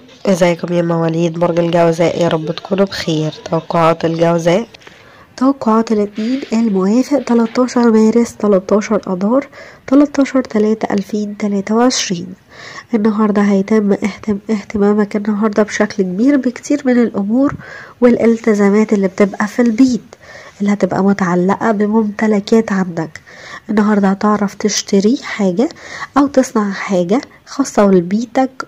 ازيكم يا مواليد برج الجوزاء يا رب تكونوا بخير توقعات الجوزاء توقعات الاثنين الموافق 13 مارس 13 اذار 13 3 2023 النهارده هيتم اهتم اهتمامك النهارده بشكل كبير بكتير من الامور والالتزامات اللي بتبقى في البيت اللي هتبقى متعلقة بممتلكات عندك النهاردة هتعرف تشتري حاجة أو تصنع حاجة خاصة لبيتك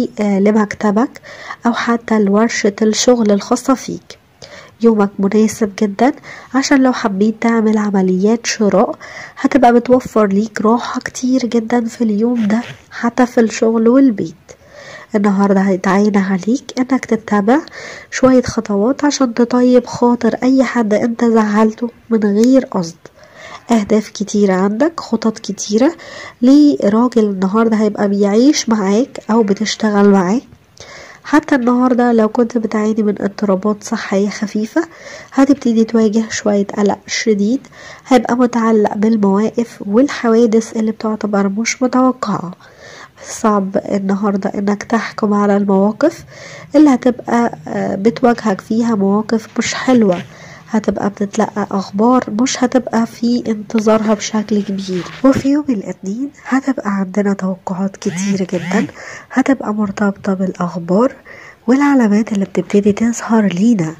ولمكتبك أو حتى لورشة الشغل الخاصة فيك يومك مناسب جدا عشان لو حبيت تعمل عمليات شراء هتبقى بتوفر ليك راحة كتير جدا في اليوم ده حتى في الشغل والبيت النهاردة هيتعين عليك انك تتبع شوية خطوات عشان تطيب خاطر اي حد انت زعلته من غير قصد اهداف كتيرة عندك خطط كتيرة لراجل النهاردة هيبقى بيعيش معاك او بتشتغل معاه حتى النهاردة لو كنت بتعاني من اضطرابات صحية خفيفة هتبتدي تواجه شوية قلق شديد هيبقى متعلق بالمواقف والحوادث اللي بتعتبر مش متوقعة صعب النهاردة انك تحكم على المواقف اللي هتبقى بتواجهك فيها مواقف مش حلوة هتبقى بتتلقى اخبار مش هتبقى في انتظارها بشكل كبير وفي يوم الاثنين هتبقى عندنا توقعات كتير جدا هتبقى مرتبطة بالاخبار والعلامات اللي بتبتدي تظهر لينا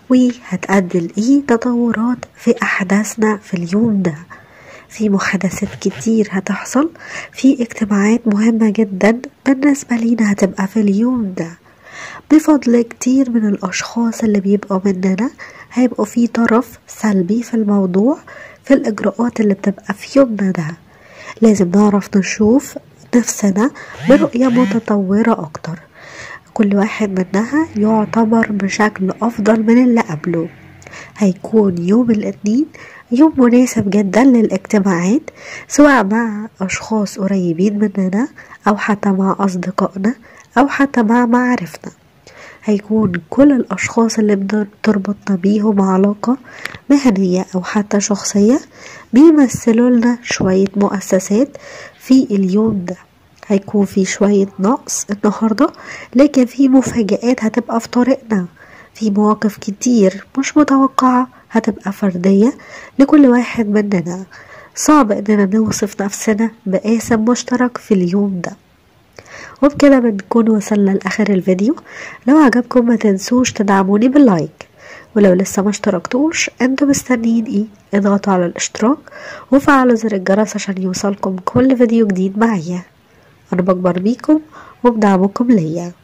وهتأدي لإيه تطورات في أحداثنا في اليوم ده في محادثات كتير هتحصل في اجتماعات مهمة جدا بالنسبة لينا هتبقى في اليوم ده بفضل كتير من الأشخاص اللي بيبقوا مننا هيبقوا في طرف سلبي في الموضوع في الإجراءات اللي بتبقى في يومنا ده لازم نعرف نشوف نفسنا برؤية متطورة أكتر كل واحد منها يعتبر بشكل أفضل من اللي قبله هيكون يوم الاثنين يوم مناسب جدا للاجتماعات سواء مع أشخاص قريبين مننا أو حتى مع أصدقائنا أو حتى مع معارفنا هيكون كل الأشخاص اللي بتربطنا بيهم علاقة مهنية أو حتى شخصية بيمثلوا لنا شوية مؤسسات في اليوم ده هيكون في شوية نقص النهاردة لكن في مفاجآت هتبقى في طريقنا في مواقف كتير مش متوقعة هتبقى فردية لكل واحد مننا صعب اننا نوصف نفسنا بقاسم مشترك في اليوم ده وبكده بنكون وصلنا لاخر الفيديو لو عجبكم ما تنسوش تدعموني باللايك ولو لسه ما اشتركتوش انتوا مستنيين ايه اضغطوا على الاشتراك وفعلوا زر الجرس عشان يوصلكم كل فيديو جديد معايا انا بكبر بيكم وبدعمكم ليا